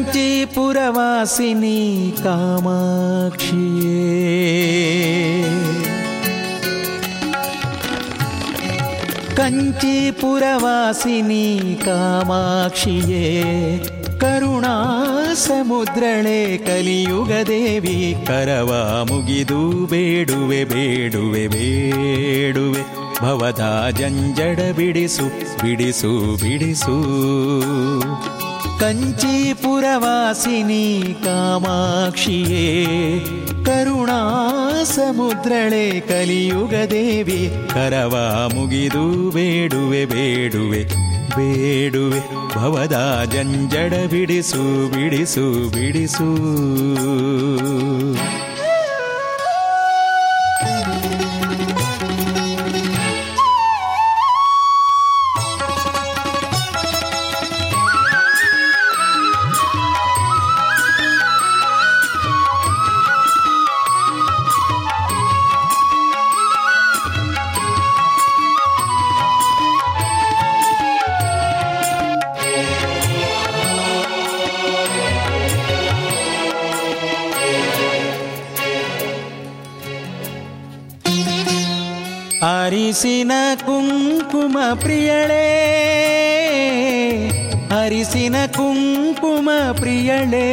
ಕಂಚೀಪುರವಾಸಿನಿ ಕಾಮಾಕ್ಷಿಯೇ ಕಂಚೀಪುರವಾಸಿನಿ ಕಾಮಾಕ್ಷಿಯೇ ಕರುಣಾ ಸಮುದ್ರಳೆ ಕಲಿಯುಗ ದೇವಿ ಕರವ ಮುಗಿದು ಬೇಡುವೆ ಬೇಡುವೆ ಬೇಡುವೆ ಭವದ ಜಂಜಡ ಬಿಡಿಸು ಬಿಡಿಸು ಬಿಡಿಸು ಕಂಚೀಪುರವಾಸಿನಿ ಕಾಮಾಕ್ಷಿಯೇ ಕರುಣಾ ಸಮುದ್ರಳೆ ಕಲಿಯುಗ ದೇವಿ ಕರವ ಮುಗಿದು ಬೇಡುವೆ ಬೇಡುವೆ ಬೇಡುವೆ ಭವದ ಜಂಜಡ ಬಿಡಿಸು ಬಿಡಿಸು ಬಿಡಿಸು ಅರಿಸಿನ ಕುಂಕುಮ ಪ್ರಿಯಳೇ ಅರಿಸಿನ ಕುಂಕುಮ ಪ್ರಿಯಳೇ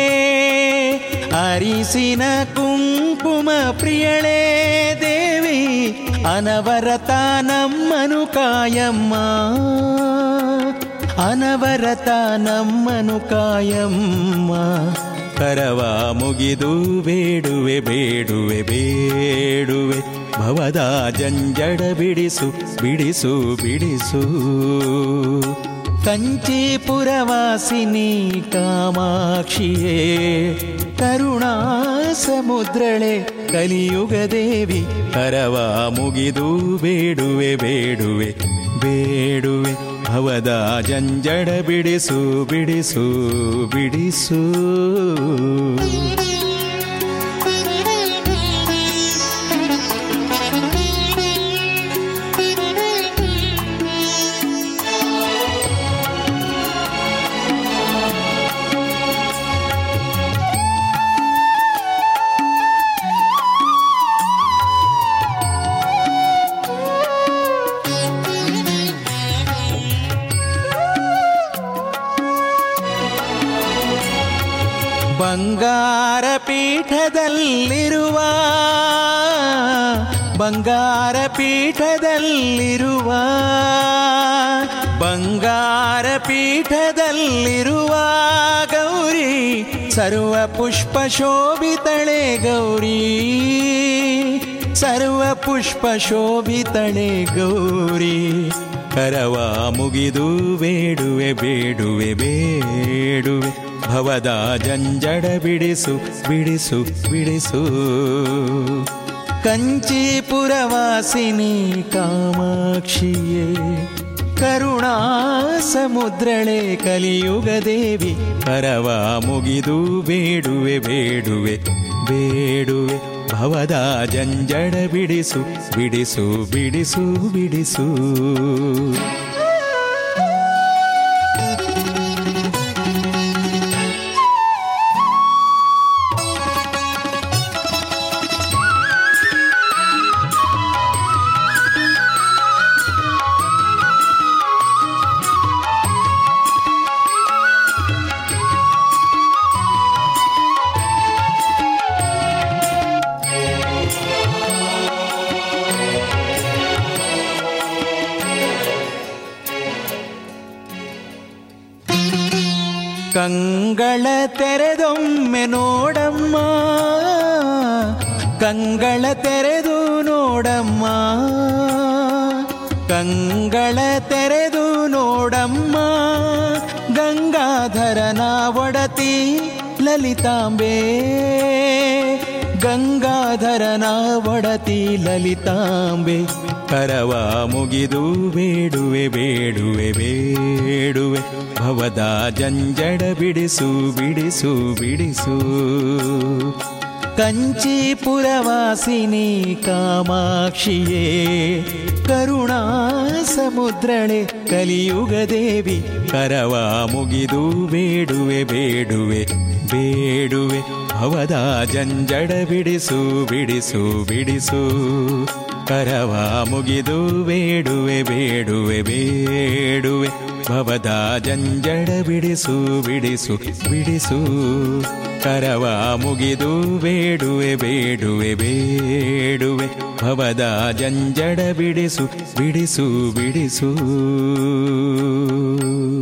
ಅರಿಸಿನ ಕುಂಕುಮ ಪ್ರಿಯಳೇ ದೇವಿ ಅನವರತ ನಮ್ಮನು ಕಾಯಮ್ಮ ಅನವರತ ನಮ್ಮನು ಕಾಯಮ್ಮ ಕರವ ಮುಗಿದು ಬೇಡುವೆ ಬೇಡುವೆ ಬೇಡುವೆ ಭವದ ಜಂಜಡ ಬಿಡಿಸು ಬಿಡಿಸು ಬಿಡಿಸು ಕಂಚೀಪುರವಾಸಿನಿ ಕಾಮಾಕ್ಷಿಯೇ ಕರುಣಾ ಸಮುದ್ರಳೆ ಕಲಿಯುಗ ದೇವಿ ಕರವ ಮುಗಿದು ಬೇಡುವೆ ಬೇಡುವೆ ಬೇಡುವೆ ಭವದ ಜಂಜಡ ಬಿಡಿಸು ಬಿಡಿಸು ಬಿಡಿಸು ಬಂಗಾರ ಪೀಠದಲ್ಲಿರುವ ಬಂಗಾರ ಪೀಠದಲ್ಲಿರುವ ಬಂಗಾರ ಪೀಠದಲ್ಲಿರುವ ಗೌರಿ ಸರ್ವ ಪುಷ್ಪ ಶೋಭಿತಳೆ ಗೌರಿ ಸರ್ವ ಪುಷ್ಪ ಶೋಭಿತಳೆ ಗೌರಿ ಕರವ ಮುಗಿದು ಬೇಡುವೆ ಬೇಡುವೆ ಬೇಡುವೆ ಭವದ ಜಂಜಡ ಬಿಡಿಸು ಬಿಡಿಸು ಬಿಡಿಸು ಕಂಚೀಪುರವಾಸಿನಿ ಕಾಮಾಕ್ಷಿಯೇ ಕರುಣಾ ಸಮುದ್ರಳೆ ಕಲಿಯುಗ ದೇವಿ ಕರವ ಮುಗಿದು ಬೇಡುವೆ ಬೇಡುವೆ ಬೇಡುವೆ ಭವದ ಜಂಜಡ ಬಿಡಿಸು ಬಿಡಿಸು ಬಿಡಿಸು ಬಿಡಿಸು ಕಂಗಳ ತೆರೆದೊಮ್ಮೆ ನೋಡಮ್ಮ ಕಂಗಳ ತೆರೆದು ನೋಡಮ್ಮ ಕಂಗಳ ತೆರೆದು ನೋಡಮ್ಮ ಗಂಗಾಧರನ ಒಡತಿ ಲಲಿತಾಂಬೆ ಗಂಗಾಧರನ ಒಡತಿ ಲಲಿತಾಂಬೆ ಕರವ ಮುಗಿದು ಬೇಡುವೆ ಬೇಡುವೆ ಬೇಡುವೆ ಭವದ ಜಂಜಡ ಬಿಡಿಸು ಬಿಡಿಸು ಬಿಡಿಸು ಕಂಚೀಪುರವಾಸಿನಿ ಕಾಮಾಕ್ಷಿಯೇ ಕರುಣಾ ಸಮುದ್ರಳೆ ಕಲಿಯುಗ ದೇವಿ ಕರವ ಮುಗಿದು ಬೇಡುವೆ ಬೇಡುವೆ ಬೇಡುವೆ ಭವದ ಜಂಜಡ ಬಿಡಿಸು ಬಿಡಿಸು ಬಿಡಿಸು ಕರವ ಮುಗಿದು ಬೇಡುವೆ ಬೇಡುವೆ ಬೇಡುವೆ ಭವದ ಜಂಜಡ ಬಿಡಿಸು ಬಿಡಿಸು ಬಿಡಿಸು ಕರವ ಮುಗಿದು ಬೇಡುವೆ ಬೇಡುವೆ ಬೇಡುವೆ ಭವದ ಜಂಜಡ ಬಿಡಿಸು ಬಿಡಿಸು ಬಿಡಿಸು